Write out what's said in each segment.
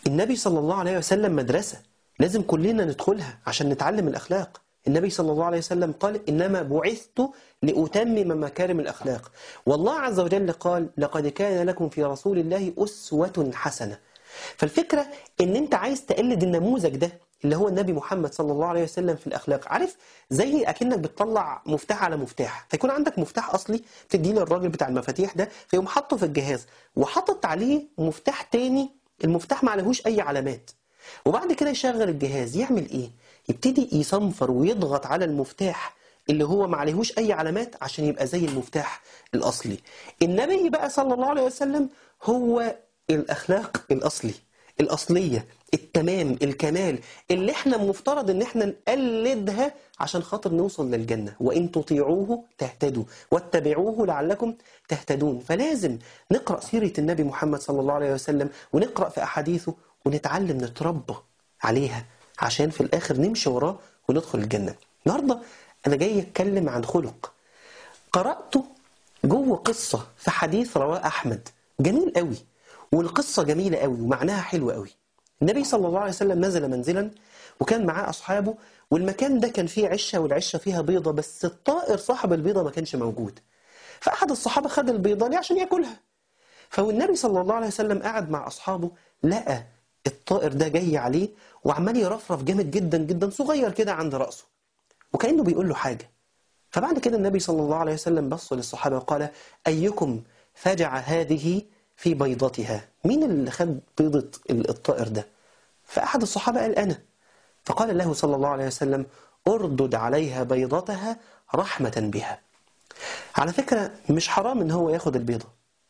النبي صلى الله عليه وسلم مدرسة لازم كلنا ندخلها عشان نتعلم الأخلاق النبي صلى الله عليه وسلم قال إنما بعثت لأتمم مكارم الأخلاق والله عز وجل قال لقد كان لكم في رسول الله أسوة حسنة فالفكرة إن أنت عايز تقلد النموذج ده اللي هو النبي محمد صلى الله عليه وسلم في الأخلاق عارف زي أكنك بتطلع مفتاح على مفتاح فيكون عندك مفتاح أصلي تديه للراجل بتاع المفاتيح ده فيقوم حاطه في الجهاز وحاطط عليه مفتاح تاني المفتاح ما عليهوش أي علامات وبعد كده يشغل الجهاز يعمل إيه؟ يبتدي يصنفر ويضغط على المفتاح اللي هو ما عليهوش أي علامات عشان يبقى زي المفتاح الأصلي النبي بقى صلى الله عليه وسلم هو الأخلاق الأصلي الأصلية التمام الكمال اللي احنا مفترض ان احنا نقلدها عشان خاطر نوصل للجنة وإن تطيعوه تهتدوا واتبعوه لعلكم تهتدون فلازم نقرأ سيرة النبي محمد صلى الله عليه وسلم ونقرأ في أحاديثه ونتعلم نتربى عليها عشان في الآخر نمشي وراه وندخل الجنة النهاردة أنا جاي أتكلم عن خلق قرأته جوه قصة في حديث رواه أحمد جميل قوي والقصة جميلة قوي ومعناها حلو قوي النبي صلى الله عليه وسلم نزل منزلا وكان معاه أصحابه والمكان ده كان فيه عشة والعشة فيها بيضة بس الطائر صاحب البيضة ما كانش موجود فأحد الصحابة خد البيضة دي عشان ياكلها فالنبي صلى الله عليه وسلم قعد مع أصحابه لقى الطائر ده جاي عليه وعمال يرفرف جامد جدا جدا صغير كده عند رأسه وكأنه بيقول له حاجة فبعد كده النبي صلى الله عليه وسلم بص للصحابة وقال أيكم فجع هذه في بيضتها مين اللي خد بيضة الطائر ده فأحد الصحابة قال أنا فقال له صلى الله عليه وسلم أردد عليها بيضتها رحمة بها على فكرة مش حرام ان هو ياخد البيضة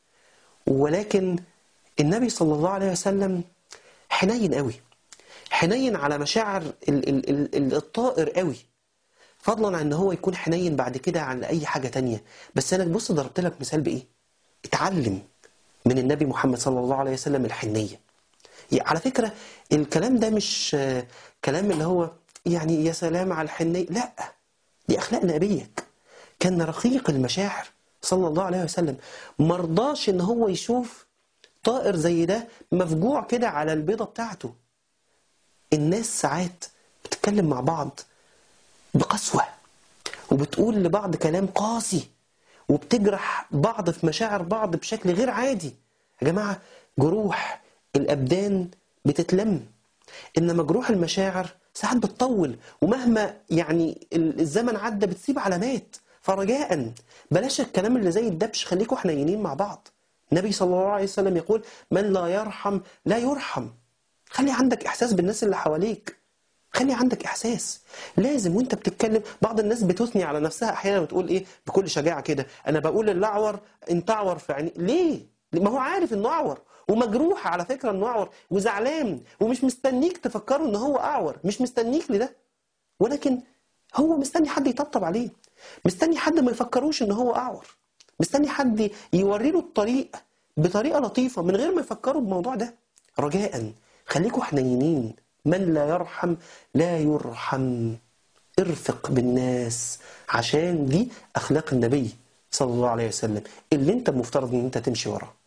ولكن النبي صلى الله عليه وسلم حنين قوي حنين على مشاعر ال ال ال الطائر قوي فضلا عن ان هو يكون حنين بعد كده عن اي حاجة تانية بس انا بص ضربت لك مثال بايه اتعلم من النبي محمد صلى الله عليه وسلم الحنية على فكرة الكلام ده مش كلام اللي هو يعني يا سلام على الحنية لا دي أخلاق نبيك كان رقيق المشاعر صلى الله عليه وسلم مرضاش ان هو يشوف طائر زي ده مفجوع كده على البيضة بتاعته الناس ساعات بتتكلم مع بعض بقسوة وبتقول لبعض كلام قاسي وبتجرح بعض في مشاعر بعض بشكل غير عادي يا جماعة جروح الأبدان بتتلم إنما جروح المشاعر ساعات بتطول ومهما يعني الزمن عدى بتسيب علامات فرجاء بلاش الكلام اللي زي الدبش خليكوا حنينين مع بعض النبي صلى الله عليه وسلم يقول من لا يرحم لا يرحم خلي عندك إحساس بالناس اللي حواليك خلي عندك إحساس لازم وانت بتتكلم بعض الناس بتثني على نفسها أحيانا وتقول إيه بكل شجاعة كده أنا بقول للأعور أنت أعور في عيني ليه؟ ما هو عارف إنه أعور ومجروح على فكرة إنه أعور وزعلان ومش مستنيك تفكره إن هو أعور مش مستنيك لده ولكن هو مستني حد يطبطب عليه مستني حد ما يفكروش إن هو أعور مستني حد يوري له الطريق بطريقة لطيفة من غير ما يفكروا بالموضوع ده رجاء خليكوا حنينين من لا يرحم لا يرحم ارفق بالناس عشان دي أخلاق النبي صلى الله عليه وسلم اللي انت مفترض ان انت تمشي وراه